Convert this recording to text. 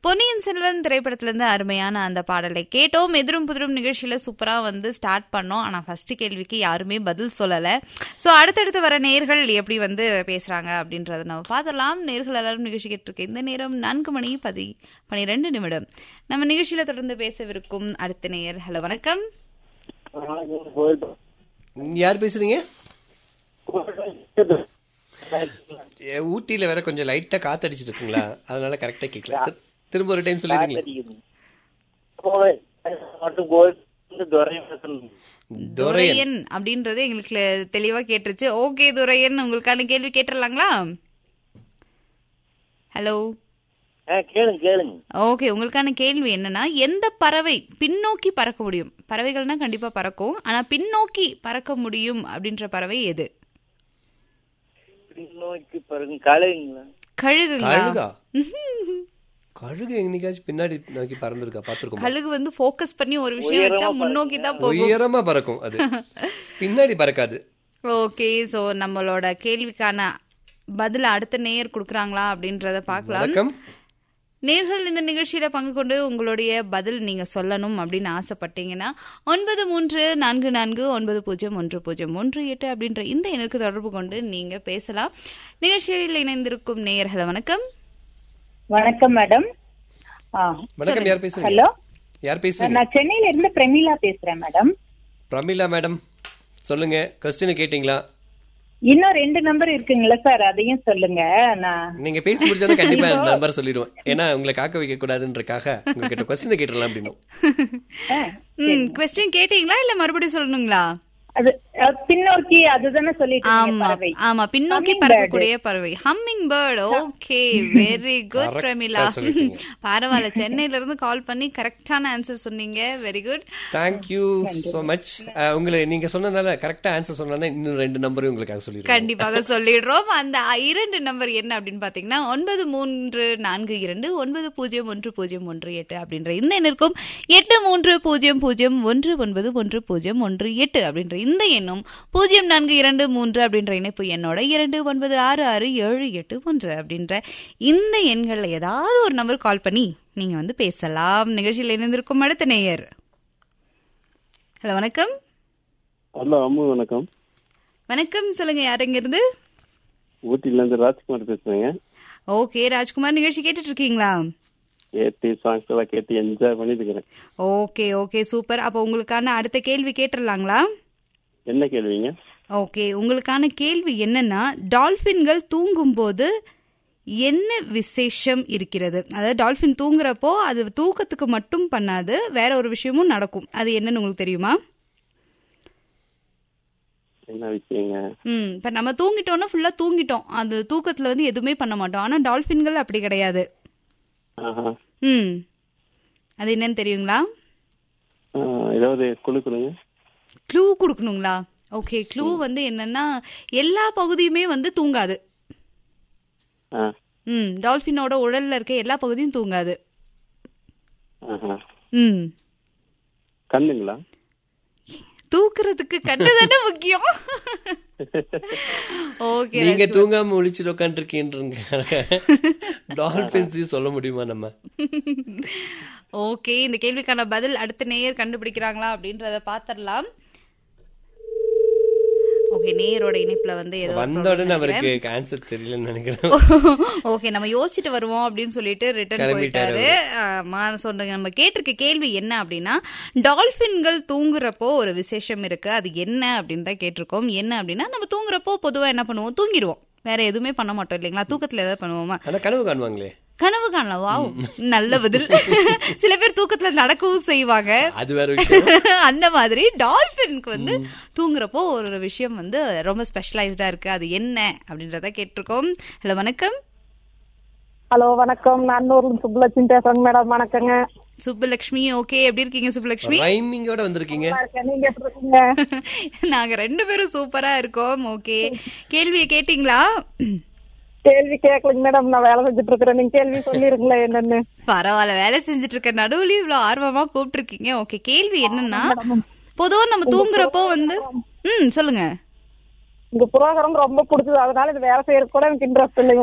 பொன்னியின் செல்வன் திரைப்படத்திலிருந்து அருமையான அந்த பாடலை கேட்டோம் எதிரும் புதிரும் நிகழ்ச்சியில சூப்பரா வந்து ஸ்டார்ட் பண்ணோம் ஆனா ஃபர்ஸ்ட் கேள்விக்கு யாருமே பதில் சொல்லல சோ அடுத்தடுத்து வர நேர்கள் எப்படி வந்து பேசுறாங்க அப்படின்றத நம்ம பார்த்துடலாம் நேர்கள் எல்லாரும் நிகழ்ச்சி கேட்டிருக்க இந்த நேரம் நான்கு மணி பதி பனிரெண்டு நிமிடம் நம்ம நிகழ்ச்சியில தொடர்ந்து பேசவிருக்கும் அடுத்த நேயர் ஹலோ வணக்கம் யார் பேசுறீங்க ஏ, ஊட்டியில வேற கொஞ்சம் லைட்டா காத்தடிச்சிட்டு இருக்குங்களா அதனால கரெக்டா கேட்கல திரு- திரும்ப ஒரு டைம் சொல்லிடுங்களேன் துரையன் துரையன் அப்படின்றது எங்களுக்கு தெளிவா கேட்டுருச்சு ஓகே துரையன் உங்களுக்கான கேள்வி கேட்டுடலாங்களா ஹலோ கேளுங்க கேளுங்க ஓகே உங்களுக்கான கேள்வி என்னன்னா எந்த பறவை பின்னோக்கி பறக்க முடியும் பறவைகள்னா கண்டிப்பா பறக்கும் ஆனா பின்னோக்கி பறக்க முடியும் அப்படின்ற பறவை எது நோக்கி பாருங்க கழுகுங்களா கழுகுங்களா கழுகா கழுகு என்னைக்காச்சும் பின்னாடி நோக்கி பறந்துருக்கா பாத்துருக்கோம் கழுகு வந்து ஃபோக்கஸ் பண்ணி ஒரு விஷயம் வச்சா முன்னோக்கி தான் போகும் உயரமா பறக்கும் அது பின்னாடி பறக்காது ஓகே சோ நம்மளோட கேள்விக்கான பதில அடுத்த நேயர் கொடுக்குறாங்களா அப்படின்றத பார்க்கலாம் வணக்கம் நேர்கள் இந்த நிகழ்ச்சியில பங்கு கொண்டு உங்களுடைய பதில் நீங்க சொல்லணும் அப்படின்னு ஆசைப்பட்டீங்கன்னா ஒன்பது மூன்று நான்கு நான்கு ஒன்பது பூஜ்ஜியம் ஒன்று பூஜ்ஜியம் ஒன்று எட்டு அப்படின்ற இந்த எண்ணுக்கு தொடர்பு கொண்டு நீங்க பேசலாம் நிகழ்ச்சியில் இணைந்திருக்கும் நேயர்கள் வணக்கம் வணக்கம் மேடம் ஆ, வணக்கம் யார் பேசுறீங்க ஹலோ யார் பேசுறீங்க நான் சென்னையில இருந்து பிரமிளா பேசுறேன் மேடம் பிரமிளா மேடம் சொல்லுங்க கொஸ்டின் கேட்டீங்களா இன்னும் ரெண்டு நம்பர் இருக்குங்களா சார் அதையும் சொல்லுங்க நான் நீங்க பேசி முடிச்சா கண்டிப்பா நம்பர் சொல்லிடுவோம் ஏன்னா உங்களை காக்க வைக்க கூடாதுன்றக்காக உங்ககிட்ட கொஸ்டின் கேட்டுடலாம் அப்படின்னு ம் கொஸ்டின் கேட்டீங்களா இல்ல மறுபடியும் சொல்லணுங்களா அது அஹ், பின்னோக்கி அதுதானே சொல்லிட்டு இருந்தீங்க, ஆமா பறவை ஆமா பின்னோக்கி Humming பறக்கக்கூடிய பறவை humming bird okay very good Correct ஆ பிரமிளா சொல்லிட்டீங்க. பரவாயில்ல சென்னையில இருந்து கால் பண்ணி கரெக்டான ஆன்சர் சொன்னீங்க very good thank you so much உங்களை நீங்க சொன்னனால கரெக்டா ஆன்சர் சொன்னா இன்னும் ரெண்டு நம்பரையும் உங்களுக்காக சொல்லிடுறேன் கண்டிப்பாக சொல்லிடுறோம் அந்த இரண்டு நம்பர் என்ன அப்படின்னு பாத்தீங்கன்னா ஒன்பது மூன்று நான்கு இரண்டு ஒன்பது பூஜ்ஜியம் ஒன்று பூஜ்ஜியம் ஒன்று எட்டு அப்படின்ற இந்த எண்ணிற்கும் எட்டு மூன்று பூஜ்ஜியம் பூஜ்ஜியம் ஒன்று ஒன்பது ஒன்று பூஜ்ஜியம் ஒன்று எட்டு அப்படின்ற இந்த எண்ணும் பூஜ்ஜியம் நான்கு இரண்டு மூன்று அப்படின்ற இணைப்பு எண்ணோட இரண்டு ஒன்பது ஆறு ஆறு ஏழு எட்டு ஒன்று அப்படின்ற இந்த எண்கள்ல ஏதாவது ஒரு நம்பர் கால் பண்ணி நீங்க வந்து பேசலாம் நிகழ்ச்சியில் இணைந்திருக்கும் அடுத்த நேயர் ஹலோ வணக்கம் ஹலோ அம்மு வணக்கம் வணக்கம் சொல்லுங்க யாருங்க இருந்து ஊட்டில இருந்து ராஜ்குமார் பேசுறேங்க ஓகே ராஜ்குமார் நிகழ்ச்சி கேட்டுட்டு இருக்கீங்களா கேட்டு சாங்ஸ் எல்லாம் கேட்டு என்ஜாய் பண்ணிட்டு இருக்கிறேன் ஓகே ஓகே சூப்பர் அப்போ உங்களுக்கான அடுத்த கேள்வி கேட்டுடலாங்களா என்ன கேள்விங்க ஓகே உங்களுக்கான கேள்வி என்னன்னா டால்பின்கள் தூங்கும்போது என்ன விசேஷம் இருக்கிறது அதாவது டால்பின் தூங்குறப்போ அது தூக்கத்துக்கு மட்டும் பண்ணாது வேற ஒரு விஷயமும் நடக்கும் அது என்னன்னு உங்களுக்கு தெரியுமா என்ன விஷயங்க ம் இப்போ நம்ம தூங்கிட்டோம்னா ஃபுல்லாக தூங்கிட்டோம் அது தூக்கத்தில் வந்து எதுவுமே பண்ண மாட்டோம் ஆனால் டால்பின்கள் அப்படி கிடையாது ஆஹா ம் அது என்னன்னு தெரியுங்களா ஆ, ஏதாவது கொடுக்குறீங்க க்ளூ கொடுக்கணுங்களா ஓகே க்ளூ வந்து என்னன்னா எல்லா பகுதியுமே வந்து தூங்காது ஆ ம் டால்ஃபினோட உடல்ல இருக்க எல்லா பகுதியும் தூங்காது ஆஹா ம் கண்ணுங்களா தூக்குறதுக்கு கண்ணு தானே முக்கியம் ஓகே நீங்க தூங்காம ஒளிச்சிட்டு உட்காந்துருக்கீன்றங்க டால்பின்ஸையும் சொல்ல முடியுமா நம்ம ஓகே இந்த கேள்விக்கான பதில் அடுத்த நேயர் கண்டுபிடிக்கிறாங்களா அப்படின்றத பாத்திரலாம் ஓகே நேயரோட இணைப்புல வந்து ஏதோ ஒரு வந்த problem உடனே நினைக்கிறேன். அவருக்கு ஆன்சர் தெரியலன்னு நினைக்கிறேன் ஓகே நம்ம யோசிச்சுட்டு வருவோம் அப்படின்னு சொல்லிட்டு ரிட்டர்ன் கிளம்பிட்டாரு போயிட்டாரு ஆமா சொல்றேங்க நம்ம கேட்டிருக்க கேள்வி என்ன அப்படின்னா டால்பின்கள் தூங்குறப்போ ஒரு விசேஷம் இருக்கு அது என்ன அப்படின்னு தான் கேட்டிருக்கோம் என்ன அப்படின்னா நம்ம தூங்குறப்போ பொதுவா என்ன பண்ணுவோம் தூங்கிடுவோம் வேற எதுவுமே பண்ண மாட்டோம் இல்லைங்களா தூக்கத்துல ஏதாவது பண்ணுவோமா ஆனா கனவு காணுவாங்களே கனவு காணலாம் வாவ் நல்ல பதில் சில பேர் தூக்கத்துல நடக்கவும் செய்வாங்க அது வேற விஷயம் அந்த மாதிரி டால்பினுக்கு வந்து தூங்குறப்போ ஒரு விஷயம் வந்து ரொம்ப ஸ்பெஷலைஸ்டா இருக்கு அது என்ன அப்படின்றத கேட்டிருக்கோம் ஹலோ வணக்கம் ஹலோ வணக்கம் நான் இன்னொரு சுப்புலட்சுமி பேசுறேங்க மேடம் வணக்கங்க சுப்புலட்சுமி ஓகே எப்படி இருக்கீங்க சுப்புலட்சுமி ரைமிங்கோட வந்திருக்கீங்க நல்லா இருக்கேன். நீங்க எப்படி இருக்கீங்க நாங்க ரெண்டு பேரும் சூப்பரா இருக்கோம் ஓகே கேள்வியை கேட்டீங்களா கேள்வி கேட்கலைங்க மேடம் நான் வேலை செஞ்சுட்டு இருக்கிறேன் நீங்க கேள்வி சொல்லிருங்களேன் என்னன்னு பரவாயில்ல வேலை செஞ்சுட்டு இருக்க நடுவுலயும் இவ்வளவு ஆர்வமா கூப்பிட்டு இருக்கீங்க ஓகே கேள்வி என்னன்னா பொதுவா நம்ம தூங்குறப்போ வந்து ம் சொல்லுங்க உங்க புரோகிராம் ரொம்ப பிடிச்சது அதனால இது வேலை செய்யறது கூட எனக்கு இன்ட்ரெஸ்ட் இல்லைங்க